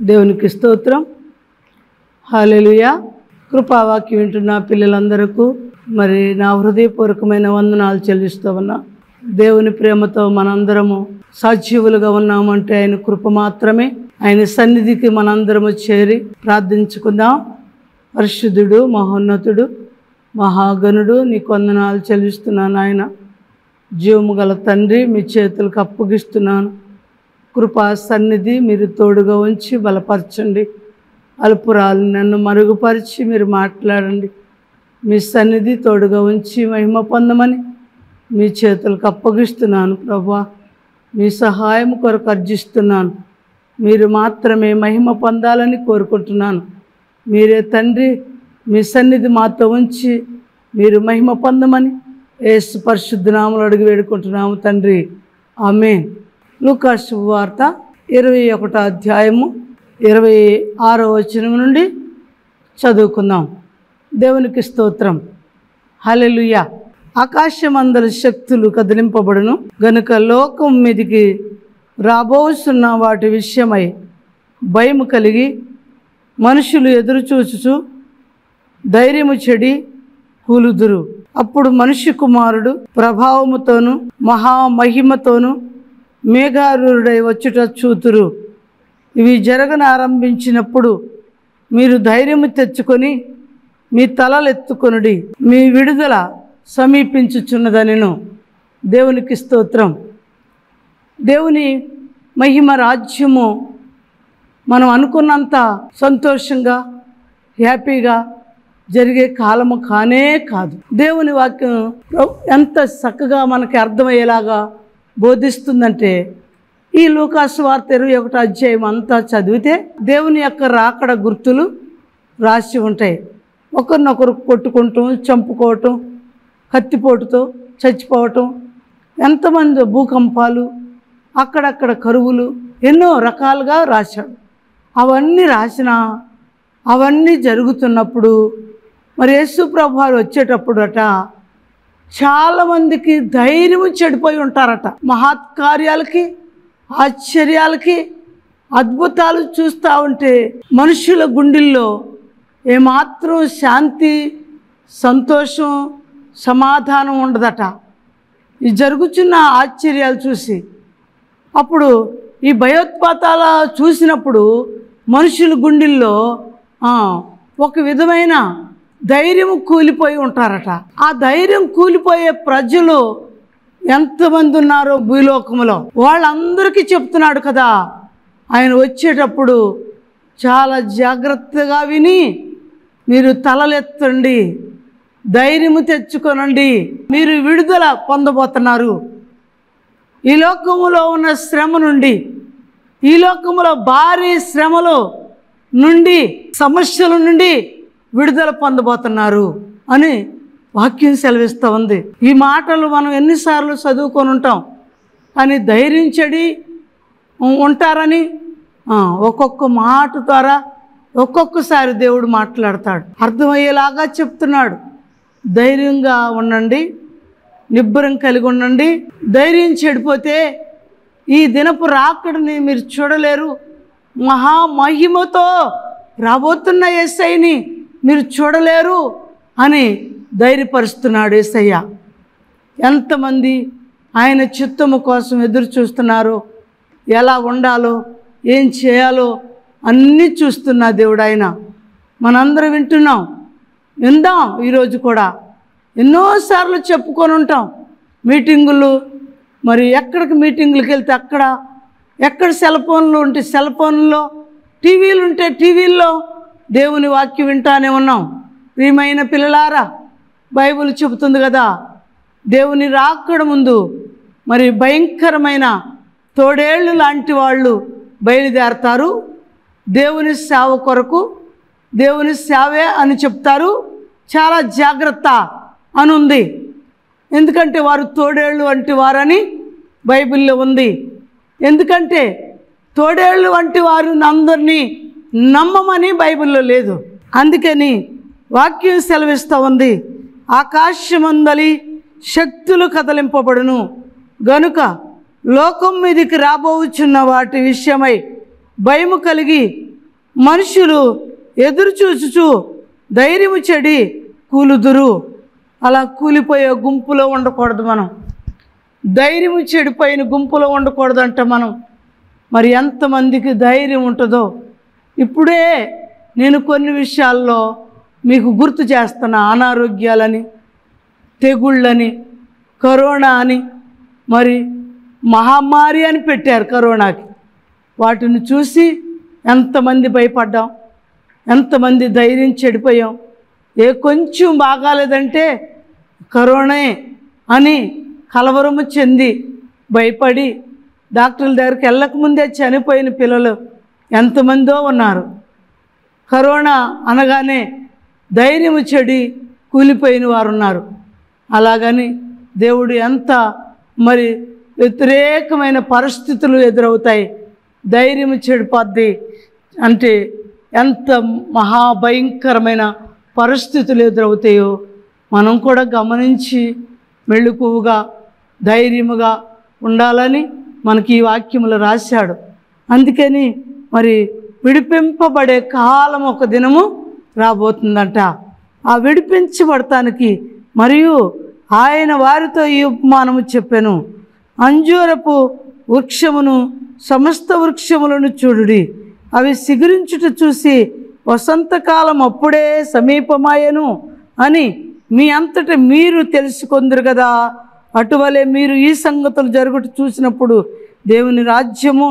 దేవునికి స్తోత్రం హాలెలుయా కృపావాక్యం వింటున్న పిల్లలందరకు మరి నా హృదయపూర్వకమైన వందనాలు చెల్లిస్తూ ఉన్నా దేవుని ప్రేమతో మనందరము సజీవులుగా ఉన్నామంటే ఆయన కృప మాత్రమే ఆయన సన్నిధికి మనందరము చేరి ప్రార్థించుకుందాం పరిశుద్ధుడు మహోన్నతుడు మహాగణుడు నీకు వందనాలు చెల్లిస్తున్నాను ఆయన జీవము గల తండ్రి మీ చేతులకు అప్పగిస్తున్నాను కృపా సన్నిధి మీరు తోడుగా ఉంచి బలపరచండి అల్పురాలు నన్ను మరుగుపరిచి మీరు మాట్లాడండి మీ సన్నిధి తోడుగా ఉంచి మహిమ పొందమని మీ చేతులకు అప్పగిస్తున్నాను ప్రభా మీ సహాయం కొరకు అర్జిస్తున్నాను మీరు మాత్రమే మహిమ పొందాలని కోరుకుంటున్నాను మీరే తండ్రి మీ సన్నిధి మాతో ఉంచి మీరు మహిమ పొందమని ఏసు పరిశుద్ధనామలు అడిగి వేడుకుంటున్నాము తండ్రి ఆమె లూకాస్ వార్త ఇరవై ఒకటో అధ్యాయము ఇరవై ఆరో వచనం నుండి చదువుకుందాం దేవునికి స్తోత్రం హలెలుయ ఆకాశమందల శక్తులు కదిలింపబడును గనుక లోకం మీదికి రాబోతున్న వాటి విషయమై భయము కలిగి మనుషులు ఎదురు చూచుచు ధైర్యము చెడి కూలుదురు అప్పుడు మనిషి కుమారుడు ప్రభావముతోను మహామహిమతోను మేఘారూరుడై వచ్చుట చూతురు ఇవి జరగన ఆరంభించినప్పుడు మీరు ధైర్యము తెచ్చుకొని మీ తలలు ఎత్తుకొనుడి మీ విడుదల సమీపించుచున్నదనెను దేవునికి స్తోత్రం దేవుని మహిమ రాజ్యము మనం అనుకున్నంత సంతోషంగా హ్యాపీగా జరిగే కాలము కానే కాదు దేవుని వాక్యం ఎంత చక్కగా మనకి అర్థమయ్యేలాగా బోధిస్తుందంటే ఈ లూకాసు వార్త ఇరవై ఒకటో అధ్యాయం అంతా చదివితే దేవుని యొక్క రాకడ గుర్తులు రాసి ఉంటాయి ఒకరినొకరు కొట్టుకుంటూ చంపుకోవటం కత్తిపోటుతో చచ్చిపోవటం ఎంతమంది భూకంపాలు అక్కడక్కడ కరువులు ఎన్నో రకాలుగా రాశాడు అవన్నీ రాసిన అవన్నీ జరుగుతున్నప్పుడు మరి యేసు ప్రభువారు వచ్చేటప్పుడు అట చాలామందికి ధైర్యం చెడిపోయి ఉంటారట మహత్కార్యాలకి ఆశ్చర్యాలకి అద్భుతాలు చూస్తూ ఉంటే మనుషుల గుండెల్లో ఏమాత్రం శాంతి సంతోషం సమాధానం ఉండదట ఈ జరుగుతున్న ఆశ్చర్యాలు చూసి అప్పుడు ఈ భయోత్పాతాల చూసినప్పుడు మనుషుల గుండెల్లో ఆ, ఒక విధమైన ధైర్యం కూలిపోయి ఉంటారట ఆ ధైర్యం కూలిపోయే ప్రజలు ఎంతమంది ఉన్నారో భూలోకంలో వాళ్ళందరికీ చెప్తున్నాడు కదా ఆయన వచ్చేటప్పుడు చాలా జాగ్రత్తగా విని మీరు తలలెత్తండి ధైర్యము తెచ్చుకొనండి మీరు విడుదల పొందబోతున్నారు ఈ లోకములో ఉన్న శ్రమ నుండి ఈ లోకములో భారీ శ్రమలు నుండి సమస్యల నుండి విడుదల పొందబోతున్నారు అని వాక్యం సెలవిస్తూ ఉంది ఈ మాటలు మనం ఎన్నిసార్లు చదువుకొని ఉంటాం కానీ ధైర్యం చెడి ఉంటారని ఆ, ఒక్కొక్క మాట ద్వారా ఒక్కొక్కసారి దేవుడు మాట్లాడతాడు అర్థమయ్యేలాగా చెప్తున్నాడు ధైర్యంగా ఉండండి నిబ్బరం కలిగి ఉండండి ధైర్యం చెడిపోతే ఈ దినపు రాకడిని మీరు చూడలేరు మహామహిమతో రాబోతున్న ఎస్ఐని మీరు చూడలేరు అని ధైర్యపరుస్తున్నాడు ఎస్ఐయ్య ఎంతమంది ఆయన చిత్తము కోసం ఎదురు చూస్తున్నారో ఎలా ఉండాలో ఏం చేయాలో అన్నీ చూస్తున్నా దేవుడు ఆయన మనందరం వింటున్నాం విందాం ఈరోజు కూడా ఎన్నోసార్లు చెప్పుకొని ఉంటాం మీటింగులు మరి ఎక్కడికి మీటింగులకు వెళ్తే అక్కడ ఎక్కడ సెల్ ఫోన్లు ఉంటే సెల్ ఫోన్లో టీవీలు ఉంటే టీవీల్లో దేవుని వాక్యం వింటానే ఉన్నాం ప్రియమైన పిల్లలారా బైబిల్ చెబుతుంది కదా దేవుని రాకడ ముందు మరి భయంకరమైన తోడేళ్ళు లాంటి వాళ్ళు బయలుదేరతారు దేవుని సేవ కొరకు దేవుని సేవే అని చెప్తారు చాలా జాగ్రత్త అని ఉంది ఎందుకంటే వారు తోడేళ్ళు వంటి వారని బైబిల్లో ఉంది ఎందుకంటే తోడేళ్ళు వంటి వారు అందరినీ నమ్మమని బైబిల్లో లేదు అందుకని వాక్యం సెలవిస్తూ ఉంది ఆకాశమందలి శక్తులు కదలింపబడును గనుక లోకం మీదికి రాబోచున్న వాటి విషయమై భయము కలిగి మనుషులు ఎదురు చూచుచు ధైర్యము చెడి కూలుదురు అలా కూలిపోయే గుంపులో ఉండకూడదు మనం ధైర్యము చెడిపోయిన గుంపులో ఉండకూడదంట మనం మరి ఎంతమందికి ధైర్యం ఉంటుందో ఇప్పుడే నేను కొన్ని విషయాల్లో మీకు గుర్తు చేస్తున్నా అనారోగ్యాలని తెగుళ్ళని కరోనా అని మరి మహమ్మారి అని పెట్టారు కరోనాకి వాటిని చూసి ఎంతమంది భయపడ్డాం ఎంతమంది ధైర్యం చెడిపోయాం ఏ కొంచెం బాగాలేదంటే కరోనే అని కలవరము చెంది భయపడి డాక్టర్ల దగ్గరికి వెళ్ళకముందే చనిపోయిన పిల్లలు ఎంతమందో ఉన్నారు కరోనా అనగానే ధైర్యము చెడి కూలిపోయిన వారు ఉన్నారు అలాగని దేవుడు ఎంత మరి వ్యతిరేకమైన పరిస్థితులు ఎదురవుతాయి ధైర్యం చెడిపోద్ది అంటే ఎంత మహాభయంకరమైన పరిస్థితులు ఎదురవుతాయో మనం కూడా గమనించి మెళుకువగా ధైర్యముగా ఉండాలని మనకి ఈ వాక్యములు రాశాడు అందుకని మరి విడిపింపబడే కాలం ఒక దినము రాబోతుందంట ఆ విడిపించబడటానికి మరియు ఆయన వారితో ఈ ఉపమానము చెప్పాను అంజూరపు వృక్షమును సమస్త వృక్షములను చూడుడి అవి సిగురించుట చూసి వసంతకాలం అప్పుడే సమీపమాయను అని మీ అంతట మీరు తెలుసుకొందరు కదా అటువలే మీరు ఈ సంగతులు జరుగుట చూసినప్పుడు దేవుని రాజ్యము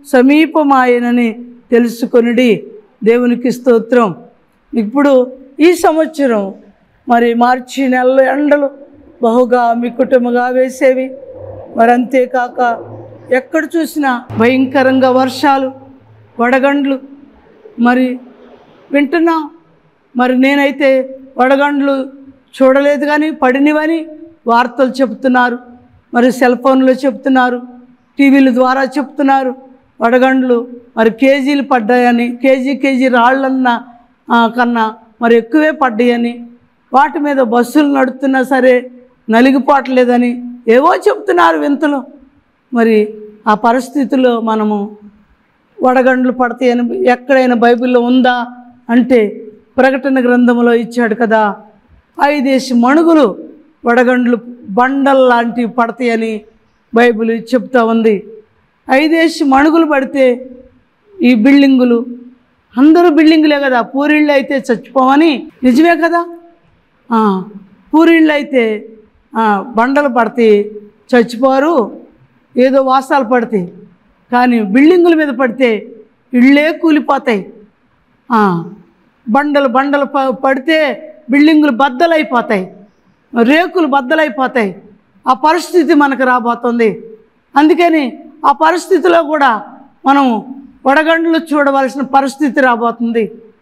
సమీపమాయనని తెలుసుకొనిడి దేవునికి స్తోత్రం ఇప్పుడు ఈ సంవత్సరం మరి మార్చి నెలలో ఎండలు బహుగా మికుటముగా వేసేవి మరి అంతేకాక ఎక్కడ చూసినా భయంకరంగా వర్షాలు వడగండ్లు మరి వింటున్నాం మరి నేనైతే వడగండ్లు చూడలేదు కానీ పడినవని వార్తలు చెప్తున్నారు మరి సెల్ ఫోన్లో చెప్తున్నారు టీవీల ద్వారా చెప్తున్నారు వడగండ్లు మరి కేజీలు పడ్డాయని కేజీ కేజీ రాళ్ళన్న ఆ, కన్నా మరి ఎక్కువే పడ్డాయని వాటి మీద బస్సులు నడుస్తున్నా సరే నలిగిపోవట్లేదని ఏవో చెప్తున్నారు వింతలు మరి ఆ పరిస్థితుల్లో మనము వడగండ్లు పడతాయని ఎక్కడైనా బైబిల్లో ఉందా అంటే ప్రకటన గ్రంథంలో ఇచ్చాడు కదా ఐదేసి మణుగులు వడగండ్లు బండల్ లాంటివి పడతాయని బైబిల్ చెప్తా ఉంది ఐదేసి మణుగులు పడితే ఈ బిల్డింగులు అందరూ బిల్డింగులే కదా పూరిళ్ళు అయితే చచ్చిపోవని నిజమే కదా ఆ, పూరిళ్ళు అయితే ఆ, బండలు పడతాయి చచ్చిపోరు ఏదో వాసాలు పడతాయి కానీ బిల్డింగుల మీద పడితే ఇళ్ళే కూలిపోతాయి ఆ, బండలు బండలు ప- పడితే బిల్డింగులు బద్దలైపోతాయి రేకులు బద్దలైపోతాయి ఆ పరిస్థితి మనకు రాబోతుంది అందుకని ఆ పరిస్థితిలో కూడా మనం వడగండ్లు చూడవలసిన పరిస్థితి రాబోతుంది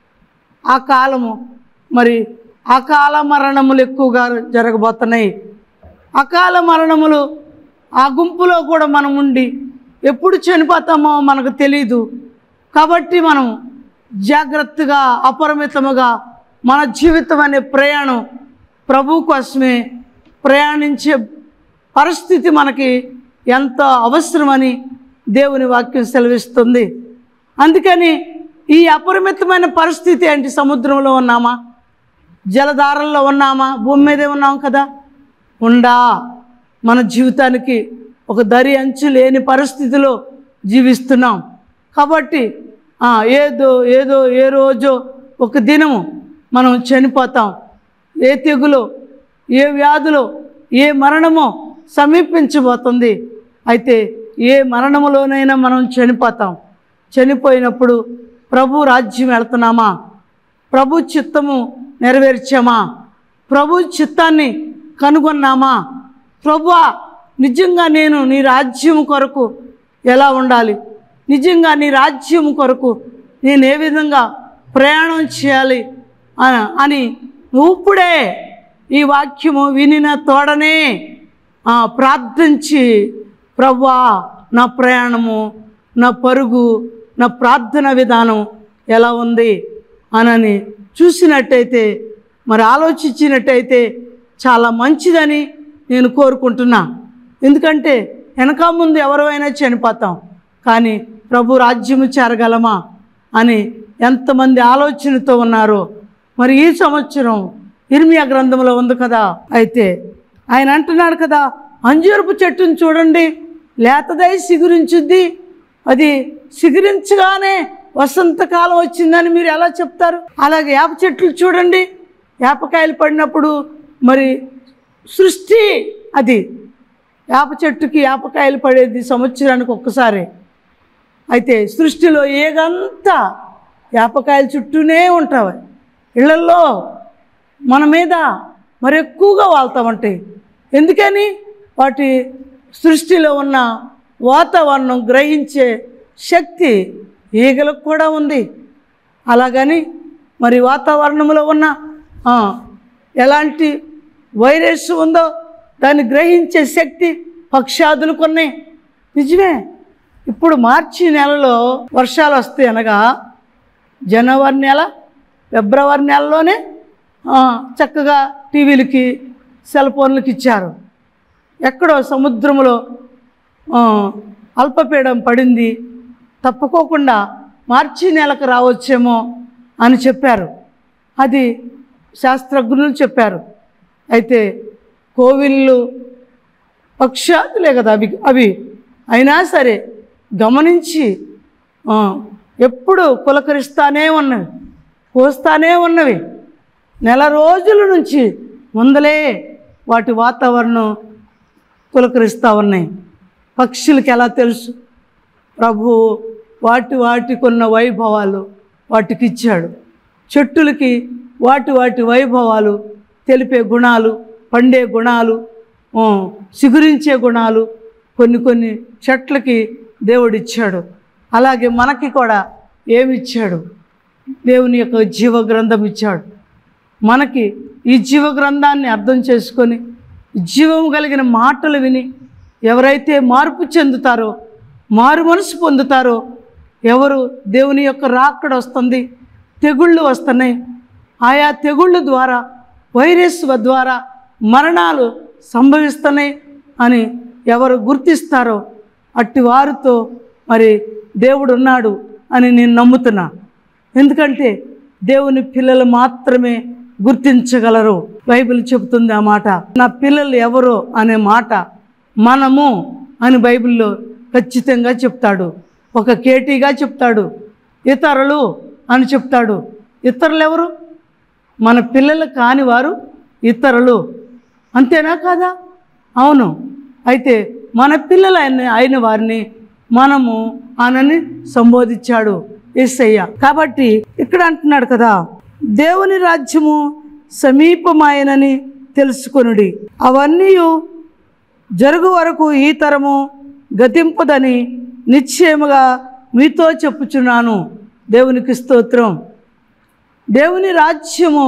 ఆ కాలము మరి అకాల మరణములు ఎక్కువగా జరగబోతున్నాయి అకాల మరణములు ఆ గుంపులో కూడా మనం ఉండి ఎప్పుడు చనిపోతామో మనకు తెలీదు కాబట్టి మనం జాగ్రత్తగా అపరిమితముగా మన జీవితం అనే ప్రయాణం ప్రభు కోసమే ప్రయాణించే పరిస్థితి మనకి ఎంత అవసరమని దేవుని వాక్యం సెలవిస్తుంది అందుకని ఈ అపరిమితమైన పరిస్థితి ఏంటి సముద్రంలో ఉన్నామా జలధారల్లో ఉన్నామా భూమి మీదే ఉన్నాం కదా ఉండా మన జీవితానికి ఒక దరి అంచు లేని పరిస్థితిలో జీవిస్తున్నాం కాబట్టి ఆ, ఏదో ఏదో ఏ రోజో ఒక దినము మనం చనిపోతాం ఏ తెగులో ఏ వ్యాధులో ఏ మరణమో సమీపించబోతుంది అయితే ఏ మరణములోనైనా మనం చనిపోతాం చనిపోయినప్పుడు ప్రభు రాజ్యం వెళ్తున్నామా ప్రభు చిత్తము నెరవేర్చామా ప్రభు చిత్తాన్ని కనుగొన్నామా ప్రభువా నిజంగా నేను నీ రాజ్యం కొరకు ఎలా ఉండాలి నిజంగా నీ రాజ్యం కొరకు నేను ఏ విధంగా ప్రయాణం చేయాలి అన- అని నువ్వు ఇప్పుడే ఈ వాక్యము వినిన తోడనే ఆ, ప్రార్థించి ప్రభువా నా ప్రయాణము నా పరుగు నా ప్రార్థన విధానం ఎలా ఉంది అనని చూసినట్టయితే మరి ఆలోచించినట్టయితే చాలా మంచిదని నేను కోరుకుంటున్నా ఎందుకంటే వెనక ముందు ఎవరైనా చనిపోతాం కానీ ప్రభు రాజ్యము చేరగలమా అని ఎంతమంది ఆలోచనతో ఉన్నారో మరి ఈ సంవత్సరం ఇర్మియా గ్రంథంలో ఉంది కదా అయితే ఆయన అంటున్నాడు కదా అంజూరపు చెట్టును చూడండి లేతదై సిగురించుద్ది అది సిగురించగానే వసంతకాలం వచ్చిందని మీరు ఎలా చెప్తారు అలాగే వేప చెట్లు చూడండి వేపకాయలు పడినప్పుడు మరి సృష్టి అది వేప చెట్టుకి వేపకాయలు పడేది సంవత్సరానికి ఒక్కసారి అయితే సృష్టిలో ఏగంతా వేపకాయలు చుట్టూనే ఉంటాయి ఇళ్లల్లో మన మీద మరి ఎక్కువగా వాళ్తామంటాయి ఎందుకని వాటి సృష్టిలో ఉన్న వాతావరణం గ్రహించే శక్తి ఈగలకు కూడా ఉంది అలాగని మరి వాతావరణంలో ఉన్న ఆ, ఎలాంటి వైరస్ ఉందో దాన్ని గ్రహించే శక్తి పక్షాదులకు ఉన్నాయి నిజమే ఇప్పుడు మార్చి నెలలో వర్షాలు వస్తాయి అనగా జనవరి నెల ఫిబ్రవరి నెలలోనే ఆ, చక్కగా టీవీలకి సెల్ ఫోన్లకి ఇచ్చారు ఎక్కడో సముద్రంలో ఆ, అల్పపీడం పడింది తప్పుకోకుండా మార్చి నెలకు రావచ్చేమో అని చెప్పారు అది శాస్త్రజ్ఞులు చెప్పారు అయితే కోవిళ్ళు పక్షాదులే కదా అవి అవి అయినా సరే గమనించి ఆ, ఎప్పుడు పులకరిస్తానే ఉన్నవి కోస్తానే ఉన్నవి నెల రోజుల నుంచి ముందలే వాటి వాతావరణం పులకరిస్తూ ఉన్నాయి పక్షులకి ఎలా తెలుసు ప్రభు వాటి వాటికి ఉన్న వైభవాలు వాటికి ఇచ్చాడు చెట్టులకి వాటి వాటి వైభవాలు తెలిపే గుణాలు పండే గుణాలు ఆ, చిగురించే గుణాలు కొన్ని కొన్ని చెట్లకి దేవుడు ఇచ్చాడు అలాగే మనకి కూడా ఏమి ఇచ్చాడు దేవుని యొక్క జీవ గ్రంథం ఇచ్చాడు మనకి ఈ జీవ గ్రంథాన్ని అర్థం చేసుకొని జీవం కలిగిన మాటలు విని ఎవరైతే మార్పు చెందుతారో మారు మనసు పొందుతారో ఎవరు దేవుని యొక్క రాకడ వస్తుంది తెగుళ్ళు వస్తున్నాయి ఆయా తెగుళ్ళ ద్వారా వైరస్ ద్వారా మరణాలు సంభవిస్తున్నాయి అని ఎవరు గుర్తిస్తారో అట్టి వారితో మరి దేవుడు ఉన్నాడు అని నేను నమ్ముతున్నా ఎందుకంటే దేవుని పిల్లలు మాత్రమే గుర్తించగలరు బైబిల్ చెబుతుంది ఆ మాట నా పిల్లలు ఎవరో అనే మాట మనము అని బైబిల్లో ఖచ్చితంగా చెప్తాడు ఒక కేటీగా చెప్తాడు ఇతరులు అని చెప్తాడు ఇతరులు ఎవరు మన పిల్లలు కాని వారు ఇతరులు అంతేనా కాదా అవును అయితే మన పిల్లలు అయిన అయిన వారిని మనము అనని సంబోధించాడు యేసయ్య కాబట్టి ఇక్కడ అంటున్నాడు కదా దేవుని రాజ్యము సమీపమాయనని తెలుసుకొనుడి అవన్నీ జరుగు వరకు ఈ తరము గతింపదని నిశ్చయముగా మీతో చెప్పుచున్నాను దేవునికి స్తోత్రం దేవుని రాజ్యము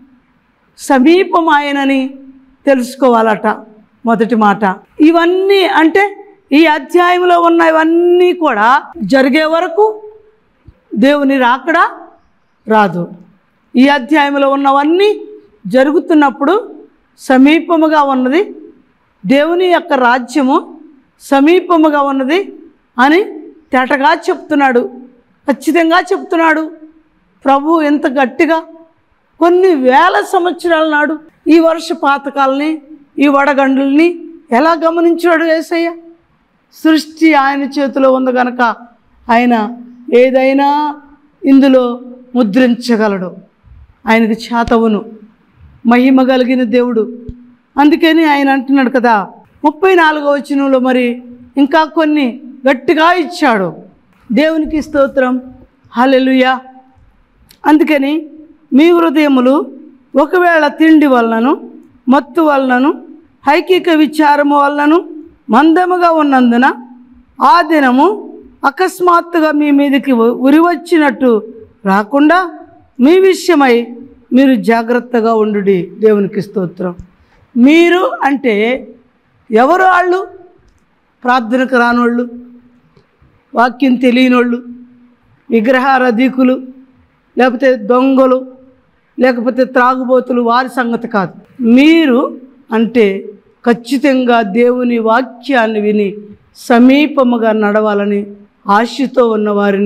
సమీపమాయనని తెలుసుకోవాలట మొదటి మాట ఇవన్నీ అంటే ఈ అధ్యాయంలో ఉన్న ఇవన్నీ కూడా జరిగే వరకు దేవుని రాకడా రాదు ఈ అధ్యాయంలో ఉన్నవన్నీ జరుగుతున్నప్పుడు సమీపముగా ఉన్నది దేవుని యొక్క రాజ్యము సమీపముగా ఉన్నది అని తేటగా చెప్తున్నాడు ఖచ్చితంగా చెప్తున్నాడు ప్రభు ఎంత గట్టిగా కొన్ని వేల సంవత్సరాల నాడు ఈ వర్ష పాతకాలని ఈ వడగండ్లని ఎలా గమనించాడు ఏసయ్య సృష్టి ఆయన చేతిలో ఉంది గనక ఆయన ఏదైనా ఇందులో ముద్రించగలడు ఆయనకు చేతవును మహిమ కలిగిన దేవుడు అందుకని ఆయన అంటున్నాడు కదా ముప్పై నాలుగో వచనంలో మరి ఇంకా కొన్ని గట్టిగా ఇచ్చాడు దేవునికి స్తోత్రం హల్లెలూయా అందుకని మీ హృదయములు ఒకవేళ తిండి వలనను మత్తు వలనను హైకిక విచారము వలనను మందముగా ఉన్నందున ఆ దినము అకస్మాత్తుగా మీ మీదకి ఉ- ఉరివచ్చినట్టు రాకుండా మీ విషయమై మీరు జాగ్రత్తగా ఉండు దేవునికి స్తోత్రం మీరు అంటే ఎవరు వాళ్ళు ప్రార్థనకు రానోళ్ళు వాక్యం తెలియనోళ్ళు విగ్రహారధికులు లేకపోతే దొంగలు లేకపోతే త్రాగుబోతులు వారి సంగతి కాదు మీరు అంటే ఖచ్చితంగా దేవుని వాక్యాన్ని విని సమీపముగా నడవాలని ఆశతో ఉన్న వారిని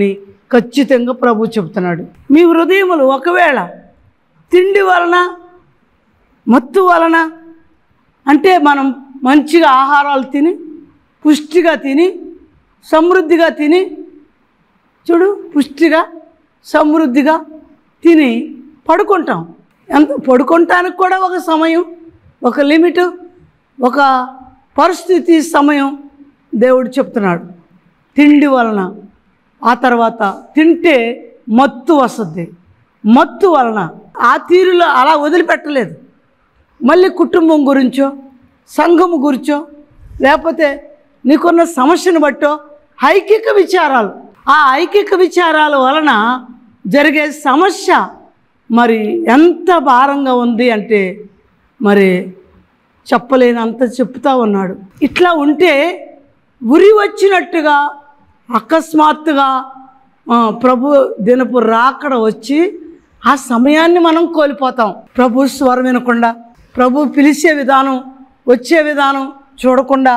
ఖచ్చితంగా ప్రభు చెప్తున్నాడు మీ హృదయములు ఒకవేళ తిండి వలన మత్తు వలన అంటే మనం మంచిగా ఆహారాలు తిని పుష్టిగా తిని సమృద్ధిగా తిని చూడు పుష్టిగా సమృద్ధిగా తిని పడుకుంటాం ఎంత పడుకుంటానికి కూడా ఒక సమయం ఒక లిమిట్ ఒక పరిస్థితి సమయం దేవుడు చెప్తున్నాడు తిండి వలన ఆ తర్వాత తింటే మత్తు వస్తుంది మత్తు వలన ఆ తీరులో అలా వదిలిపెట్టలేదు మళ్ళీ కుటుంబం గురించో సంఘము గురించో లేకపోతే నీకున్న సమస్యను బట్టో ఐకిక విచారాలు ఆ ఐకిక విచారాల వలన జరిగే సమస్య మరి ఎంత భారంగా ఉంది అంటే మరి చెప్పలేనంత చెప్తా ఉన్నాడు ఇట్లా ఉంటే ఉరి వచ్చినట్టుగా అకస్మాత్తుగా ఆ, ప్రభు దినపు రాకడ వచ్చి ఆ సమయాన్ని మనం కోల్పోతాం ప్రభు స్వరం వినకుండా ప్రభు పిలిచే విధానం వచ్చే విధానం చూడకుండా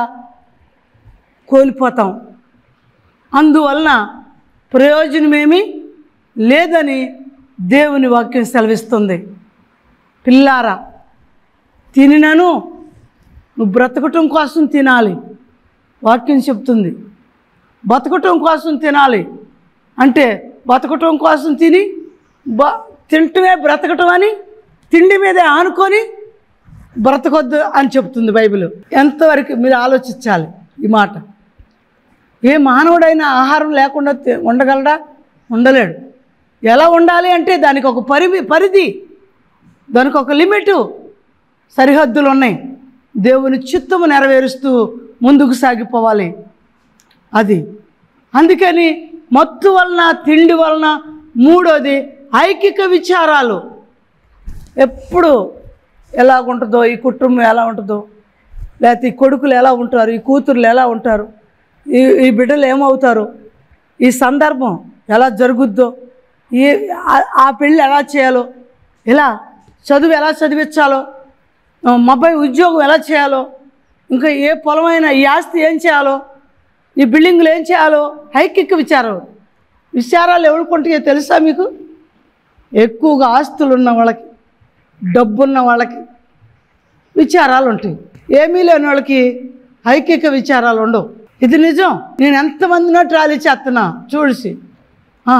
కోల్పోతాం అందువలన ప్రయోజనమేమీ లేదని దేవుని వాక్యం సెలవిస్తుంది పిల్లారా తినినను నువ్వు బ్రతకటం కోసం తినాలి వాక్యం చెప్తుంది బతకటం కోసం తినాలి అంటే బతకటం కోసం తిని బ తింటమే బ్రతకటం అని తిండి మీదే ఆనుకొని బ్రతకొద్దు అని చెప్తుంది బైబిల్ ఎంతవరకు మీరు ఆలోచించాలి ఈ మాట ఏ మానవుడైనా ఆహారం లేకుండా తి- ఉండగలడా ఉండలేడు ఎలా ఉండాలి అంటే దానికి ఒక పరిమి పరిధి దానికి ఒక లిమిటు సరిహద్దులు ఉన్నాయి దేవుని చిత్తము నెరవేరుస్తూ ముందుకు సాగిపోవాలి అది అందుకని మత్తు వలన తిండి వలన మూడోది ఐకిక విచారాలు ఎప్పుడు ఎలా ఉంటుందో ఈ కుటుంబం ఎలా ఉంటుందో లేకపోతే ఈ కొడుకులు ఎలా ఉంటారు ఈ కూతుర్లు ఎలా ఉంటారు ఈ ఈ బిడ్డలు ఏమవుతారు ఈ సందర్భం ఎలా జరుగుద్దో ఈ ఆ- ఆ పెళ్ళి ఎలా చేయాలో ఇలా చదువు ఎలా చదివించాలో ఆ, మా అబ్బాయి ఉద్యోగం ఎలా చేయాలో ఇంకా ఏ పొలమైనా ఈ ఆస్తి ఏం చేయాలో ఈ బిల్డింగ్లు ఏం చేయాలో హైకిక్ విచారం విచారాలు ఎవరుకుంటాయో తెలుసా మీకు ఎక్కువగా ఆస్తులు ఉన్న వాళ్ళకి డబ్బున్న వాళ్ళకి విచారాలు ఉంటాయి ఏమీ లేని వాళ్ళకి ఐకిక విచారాలు ఉండవు ఇది నిజం నేను ఎంతమందినో ట్రాలీ చేస్తున్నా చూసి ఆ,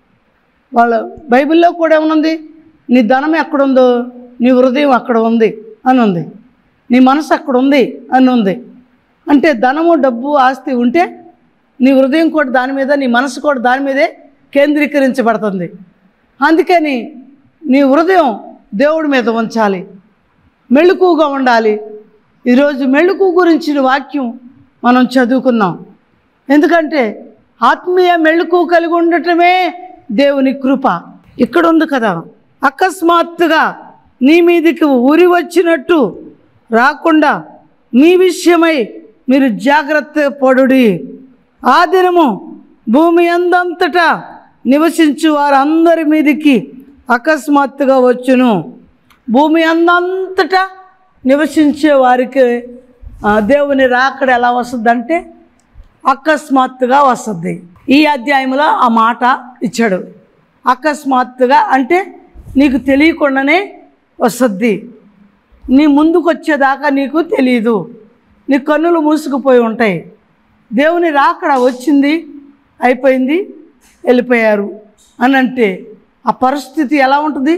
వాళ్ళ బైబిల్లో కూడా ఏమనుంది నీ ధనం ఎక్కడుందో నీ హృదయం అక్కడ ఉంది అని ఉంది నీ మనసు అక్కడ ఉంది అని ఉంది అంటే ధనము డబ్బు ఆస్తి ఉంటే నీ హృదయం కూడా దాని మీద నీ మనసు కూడా దాని మీదే కేంద్రీకరించబడుతుంది అందుకని నీ హృదయం దేవుడి మీద ఉంచాలి మెళుకుగా ఉండాలి ఈరోజు మెళుకు గురించిన వాక్యం మనం చదువుకుందాం ఎందుకంటే ఆత్మీయ మెళుకు కలిగి ఉండటమే దేవుని కృప ఇక్కడ ఉంది కదా అకస్మాత్తుగా నీ మీదికి ఉరి వచ్చినట్టు రాకుండా మీ విషయమై మీరు జాగ్రత్త పడుడి ఆ దినము భూమి అందంతటా నివసించు వారందరి మీదికి అకస్మాత్తుగా వచ్చును భూమి అందంతటా నివసించే వారికి ఆ, దేవుని రాకడ ఎలా వస్తుందంటే అకస్మాత్తుగా వస్తుంది ఈ అధ్యాయంలో ఆ మాట ఇచ్చాడు అకస్మాత్తుగా అంటే నీకు తెలియకుండానే వస్తుంది నీ ముందుకు వచ్చేదాకా నీకు తెలియదు నీ కన్నులు మూసుకుపోయి ఉంటాయి దేవుని రాకడ వచ్చింది అయిపోయింది వెళ్ళిపోయారు అని అంటే ఆ పరిస్థితి ఎలా ఉంటుంది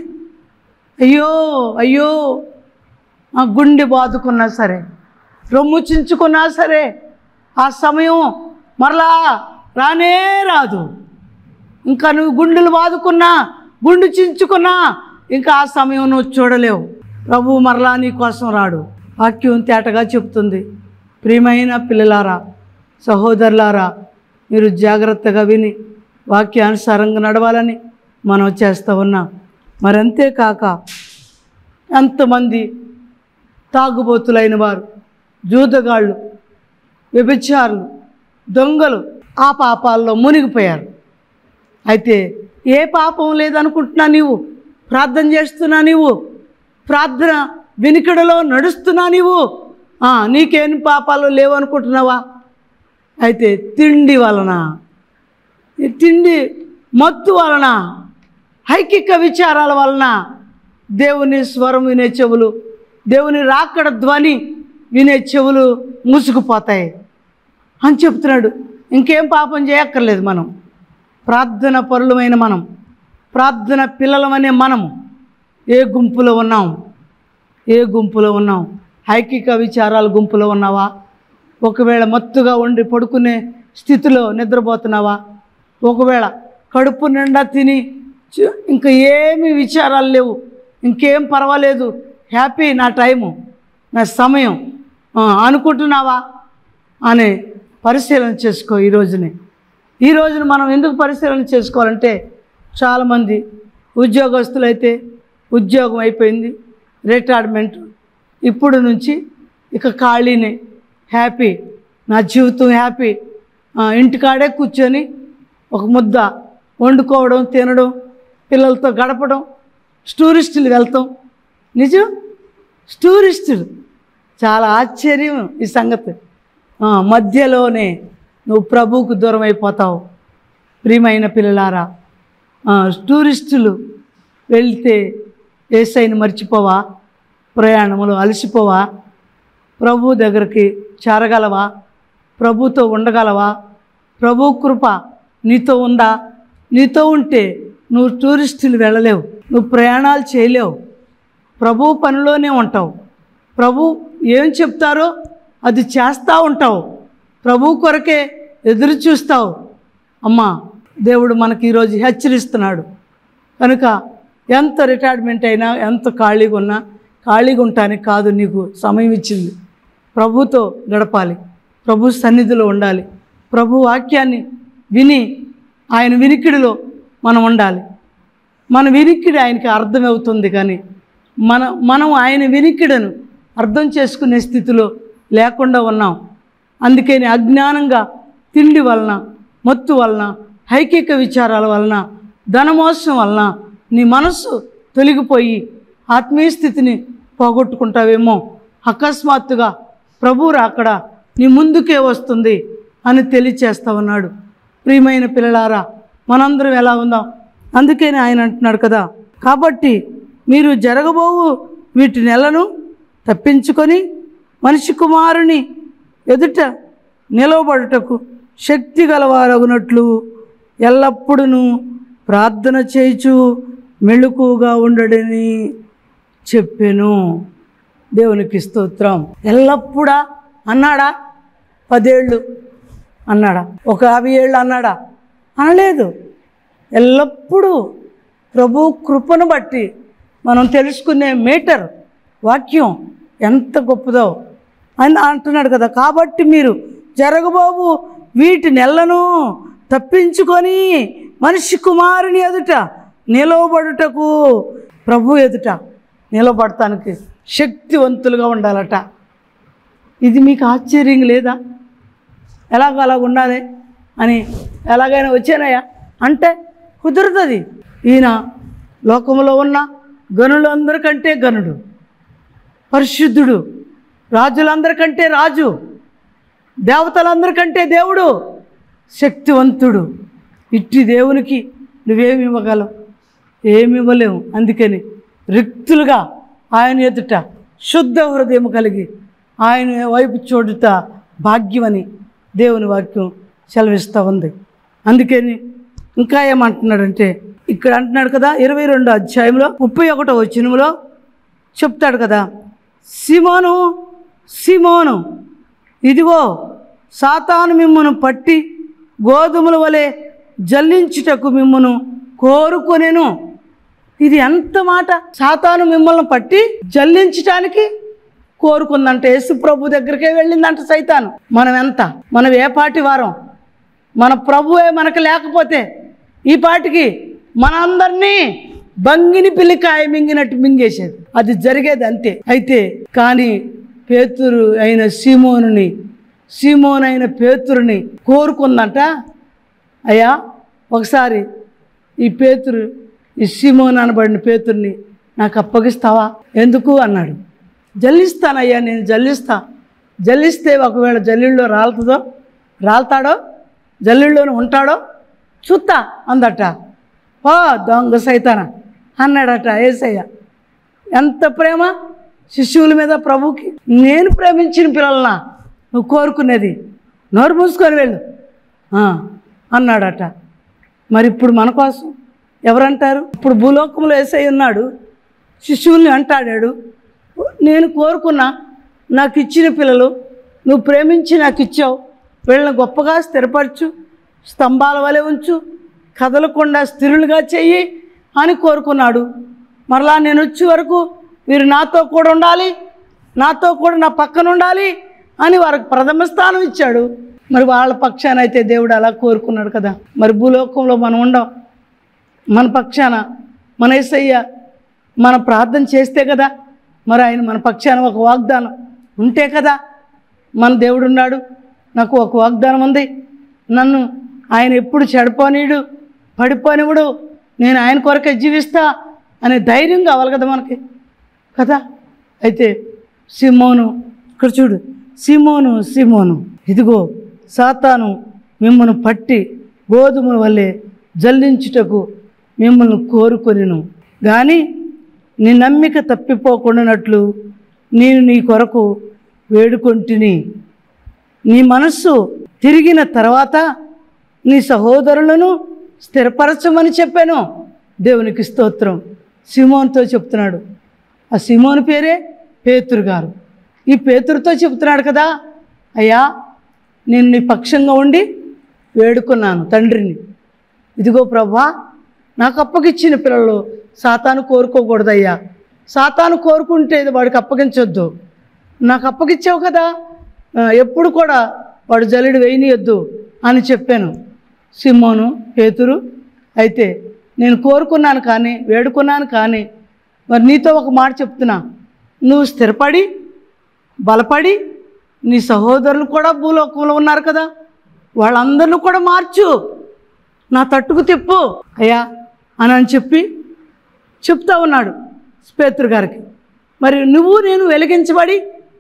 అయ్యో అయ్యో ఆ గుండె బాదుకున్నా సరే రొమ్ము చించుకున్నా సరే ఆ సమయం మరలా రానే రాదు ఇంకా నువ్వు గుండెలు బాదుకున్నా గుండు చించుకున్నా ఇంకా ఆ సమయం నువ్వు చూడలేవు ప్రభు మరలా నీ కోసం రాడు వాక్యం తేటగా చెప్తుంది ప్రియమైన పిల్లలారా సహోదరులారా మీరు జాగ్రత్తగా విని వాక్యానుసారంగా నడవాలని మనం చేస్తూ ఉన్నాం మరంతేకాక ఎంతమంది తాగుబోతులైన వారు జూదగాళ్ళు వ్యభిచారులు దొంగలు ఆ పాపాల్లో మునిగిపోయారు అయితే ఏ పాపం లేదనుకుంటున్నా నీవు ప్రార్థన చేస్తున్నా నీవు ప్రార్థన వినికిడలో నడుస్తున్నా నీవు ఆ, నీకేం పాపాలు లేవనుకుంటున్నావా అయితే తిండి వలన ఈ తిండి మత్తు వలన ఐకిక విచారాల వలన దేవుని స్వరం వినే చెవులు దేవుని రాకడ ధ్వని వినే చెవులు మూసుకుపోతాయి అని చెప్తున్నాడు ఇంకేం పాపం చేయక్కర్లేదు మనం ప్రార్థన పరులమైన మనం ప్రార్థన పిల్లలమనే మనము ఏ గుంపులో ఉన్నాం ఏ గుంపులో ఉన్నాం ఐకిక విచారాల గుంపులో ఉన్నావా ఒకవేళ మత్తుగా ఉండి పడుకునే స్థితిలో నిద్రపోతున్నావా ఒకవేళ కడుపు నిండా తిని చు- ఇంకా ఏమి విచారాలు లేవు ఇంకేం పర్వాలేదు హ్యాపీ నా టైము నా సమయం ఆ, అనుకుంటున్నావా అని పరిశీలన చేసుకో ఈ రోజుని ఈ రోజున మనం ఎందుకు పరిశీలన చేసుకోవాలంటే చాలామంది ఉద్యోగస్తులైతే ఉద్యోగం అయిపోయింది రిటైర్మెంట్ ఇప్పుడు నుంచి ఇక ఖాళీనే హ్యాపీ నా జీవితం హ్యాపీ ఆ, ఇంటికాడే కూర్చొని ఒక ముద్ద వండుకోవడం తినడం పిల్లలతో గడపడం టూరిస్టులు వెళ్తాం నిజం టూరిస్టులు చాలా ఆశ్చర్యం ఈ సంగతి ఆ, మధ్యలోనే నువ్వు ప్రభువుకు దూరం అయిపోతావు ప్రియమైన పిల్లలారా ఆ, టూరిస్టులు వెళ్తే ఏసైని మర్చిపోవా ప్రయాణములు అలసిపోవా ప్రభు దగ్గరికి చేరగలవా ప్రభుతో ఉండగలవా ప్రభు కృప నీతో ఉందా నీతో ఉంటే నువ్వు టూరిస్టులు వెళ్ళలేవు నువ్వు ప్రయాణాలు చేయలేవు ప్రభు పనిలోనే ఉంటావు ప్రభు ఏం చెప్తారో అది చేస్తూ ఉంటావు ప్రభు కొరకే ఎదురు చూస్తావు అమ్మా దేవుడు మనకి ఈరోజు హెచ్చరిస్తున్నాడు కనుక ఎంత రిటైర్మెంట్ అయినా ఎంత ఖాళీగా ఉన్నా ఖాళీగా ఉండటానికి కాదు నీకు సమయం ఇచ్చింది ప్రభుతో గడపాలి ప్రభు సన్నిధిలో ఉండాలి ప్రభు వాక్యాన్ని విని ఆయన వినికిడిలో మనం ఉండాలి మన వినికిడి ఆయనకి అర్థమవుతుంది కానీ మన మనం ఆయన వినికిడను అర్థం చేసుకునే స్థితిలో లేకుండా ఉన్నాం అందుకని అజ్ఞానంగా తిండి వలన మత్తు వలన హైకిక విచారాల వలన ధనమోసం వలన నీ మనస్సు తొలగిపోయి ఆత్మీయ స్థితిని పోగొట్టుకుంటావేమో అకస్మాత్తుగా ప్రభు రాకడ నీ ముందుకే వస్తుంది అని తెలియచేస్తా ఉన్నాడు ప్రియమైన పిల్లలారా మనందరం ఎలా ఉందాం అందుకని ఆయన అంటున్నాడు కదా కాబట్టి మీరు జరగబోవు వీటి నెలను తప్పించుకొని మనిషి కుమారుని ఎదుట నిలవబడుటకు శక్తి గలవారగునట్లు ఎల్లప్పుడూ ప్రార్థన చేయుచు మెళుకుగా ఉండడని చెప్పాను దేవునికి స్తోత్రం ఎల్లప్పుడా అన్నాడా పదేళ్ళు అన్నాడా ఒక యాభై ఏళ్ళు అన్నాడా అనలేదు ఎల్లప్పుడూ ప్రభు కృపను బట్టి మనం తెలుసుకునే మీటర్ వాక్యం ఎంత గొప్పదో అని అంటున్నాడు కదా కాబట్టి మీరు జరగబోవు వీటి నెలను తప్పించుకొని మనిషి కుమారుని ఎదుట నిలవబడుటకు ప్రభు ఎదుట నిలబడటానికి శక్తివంతులుగా ఉండాలట ఇది మీకు ఆశ్చర్యం లేదా ఎలాగ అలాగ ఉండాలి అని ఎలాగైనా వచ్చానయ్యా అంటే కుదురుతుంది ఈయన లోకంలో ఉన్న గనులందరికంటే గనుడు పరిశుద్ధుడు రాజులందరికంటే రాజు దేవతలందరికంటే దేవుడు శక్తివంతుడు ఇట్టి దేవునికి నువ్వేమి ఇవ్వగలవు ఏమి ఇవ్వలేము అందుకని రిక్తులుగా ఆయన ఎదుట శుద్ధ హృదయం కలిగి ఆయన వైపు చూడుట భాగ్యమని దేవుని వాక్యం సెలవిస్తూ ఉంది అందుకని ఇంకా ఏమంటున్నాడంటే ఇక్కడ అంటున్నాడు కదా ఇరవై రెండో అధ్యాయంలో ముప్పై ఒకటో వచనంలో చెప్తాడు కదా సిమోను సిమోను ఇదిగో సాతాను మిమ్మను పట్టి గోధుమల వలె జల్లించుటకు మిమ్మను కోరుకొనెను ఇది ఎంత మాట సాతాను మిమ్మల్ని పట్టి జల్లించటానికి కోరుకుందంట యేసు ప్రభు దగ్గరికే వెళ్ళిందంట సైతాను మనం ఎంత మనం ఏ పాటి వారం మన ప్రభువే మనకు లేకపోతే ఈ పాటికి మనందరినీ బంగిని పిల్లికాయ మింగినట్టు మింగేసేది అది జరిగేది అంతే అయితే కానీ పేతురు అయిన సీమోనుని సీమోన్ అయిన పేతురుని కోరుకుందంట అయ్యా ఒకసారి ఈ పేతురు ఈ సీమోన్ అనబడిన పేతుర్ని నాకు అప్పగిస్తావా ఎందుకు అన్నాడు జల్లిస్తానయ్యా నేను జల్లిస్తా జల్లిస్తే ఒకవేళ జల్లిల్లో రాలుతుందో రాలుతాడో జల్లిల్లోనే ఉంటాడో చూత్తా అందట ఓ దొంగ సైతాన అన్నాడట ఏసయ్య ఎంత ప్రేమ శిష్యువుల మీద ప్రభుకి నేను ప్రేమించిన పిల్లలనా నువ్వు కోరుకునేది నోరు మూసుకొని వెళ్ళు ఆ, అన్నాడట మరి ఇప్పుడు మన కోసం ఎవరంటారు ఇప్పుడు భూలోకంలో వేసై ఉన్నాడు శిశువుల్ని అంటాడాడు నేను కోరుకున్నా నాకు ఇచ్చిన పిల్లలు నువ్వు ప్రేమించి నాకు ఇచ్చావు వీళ్ళని గొప్పగా స్థిరపరచు స్తంభాల వలె ఉంచు కదలకుండా స్థిరులుగా చెయ్యి అని కోరుకున్నాడు మరలా నేను వచ్చే వరకు వీరు నాతో కూడా ఉండాలి నాతో కూడా నా పక్కన ఉండాలి అని వారికి ప్రథమ స్థానం ఇచ్చాడు మరి వాళ్ళ పక్షాన అయితే దేవుడు అలా కోరుకున్నాడు కదా మరి భూలోకంలో మనం ఉండం మన పక్షాన మన ఏసయ్య మన ప్రార్థన చేస్తే కదా మరి ఆయన మన పక్షాన ఒక వాగ్దానం ఉంటే కదా మన దేవుడు ఉన్నాడు నాకు ఒక వాగ్దానం ఉంది నన్ను ఆయన ఎప్పుడు చెడిపోనీడు పడిపోనివ్వడు నేను ఆయన కొరకే జీవిస్తా అనే ధైర్యం కావాలి కదా మనకి కదా అయితే సిమోను ఇక్కడ చూడు సిమోను సిమోను ఇదిగో సాతాను మిమ్మల్ని పట్టి గోధుమల వల్లే జల్లించుటకు మిమ్మల్ని కోరుకొనిను కానీ నీ నమ్మిక తప్పిపోకుండానట్లు నేను నీ కొరకు వేడుకొంటిని నీ మనస్సు తిరిగిన తర్వాత నీ సహోదరులను స్థిరపరచమని చెప్పాను దేవునికి స్తోత్రం సిమోన్తో చెప్తున్నాడు ఆ సిమోన్ పేరే పేతురు గారు ఈ పేతురుతో చెప్తున్నాడు కదా అయ్యా నేను నీ పక్షంగా ఉండి వేడుకున్నాను తండ్రిని ఇదిగో ప్రభా నాకు అప్పగిచ్చిన పిల్లలు సాతాను కోరుకోకూడదయ్యా సాతాను కోరుకుంటే ఇది వాడికి అప్పగించొద్దు నాకు అప్పగిచ్చావు కదా ఆ, ఎప్పుడు కూడా వాడు జలిడి వేయనియొద్దు అని చెప్పాను సిమ్మోను పేతురు అయితే నేను కోరుకున్నాను కానీ వేడుకున్నాను కానీ మరి నీతో ఒక మాట చెప్తున్నా నువ్వు స్థిరపడి బలపడి నీ సహోదరులు కూడా భూలోకంలో ఉన్నారు కదా వాళ్ళందరిని కూడా మార్చు నా తట్టుకు తిప్పు అయ్యా అని అని చెప్పి చెప్తా ఉన్నాడు స్పేతురు గారికి మరి నువ్వు నేను వెలిగించబడి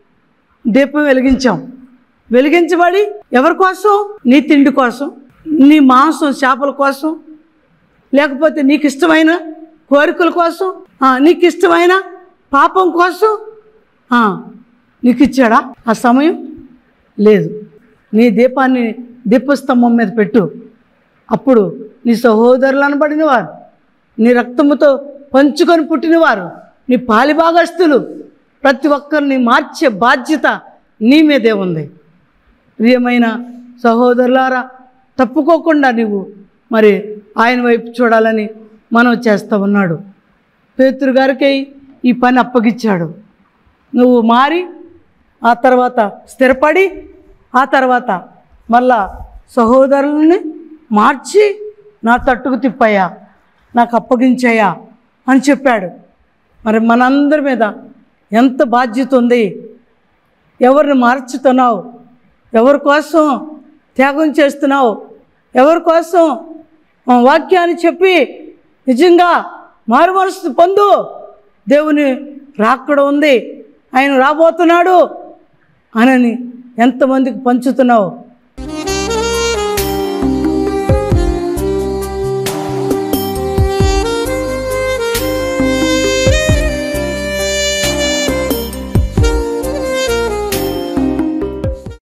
దీపం వెలిగించాం వెలిగించబడి ఎవరి కోసం నీ తిండి కోసం నీ మాంసం చేపల కోసం లేకపోతే నీకు ఇష్టమైన కోరికల కోసం ఆ, నీకు ఇష్టమైన పాపం కోసం ఆ, నీకు ఇచ్చాడా ఆ సమయం లేదు నీ దీపాన్ని దీపస్తంభం మీద పెట్టు అప్పుడు నీ సహోదరులు అనబడిన వారు నీ రక్తముతో పంచుకొని పుట్టినవారు నీ పాలిభాగస్తులు ప్రతి ఒక్కరిని మార్చే బాధ్యత నీ మీదే ఉంది ప్రియమైన సహోదరులారా తప్పుకోకుండా నువ్వు మరి ఆయన వైపు చూడాలని మనం చేస్తూ ఉన్నాడు పేతురు గారికి ఈ పని అప్పగిచ్చాడు నువ్వు మారి ఆ తర్వాత స్థిరపడి ఆ తర్వాత మళ్ళా సహోదరులని మార్చి నా తట్టుకు తిప్పయ్యా నాకు అప్పగించయ్యా అని చెప్పాడు మరి మనందరి మీద ఎంత బాధ్యత ఉంది ఎవరిని మార్చుతున్నావు ఎవరి కోసం త్యాగం చేస్తున్నావు ఎవరి కోసం ఆ వాక్యాన్ని చెప్పి నిజంగా మారు మనసు పొందు దేవుని రాక్కడ ఉంది ఆయన రాబోతున్నాడు అనని ఎంతమందికి పంచుతున్నావు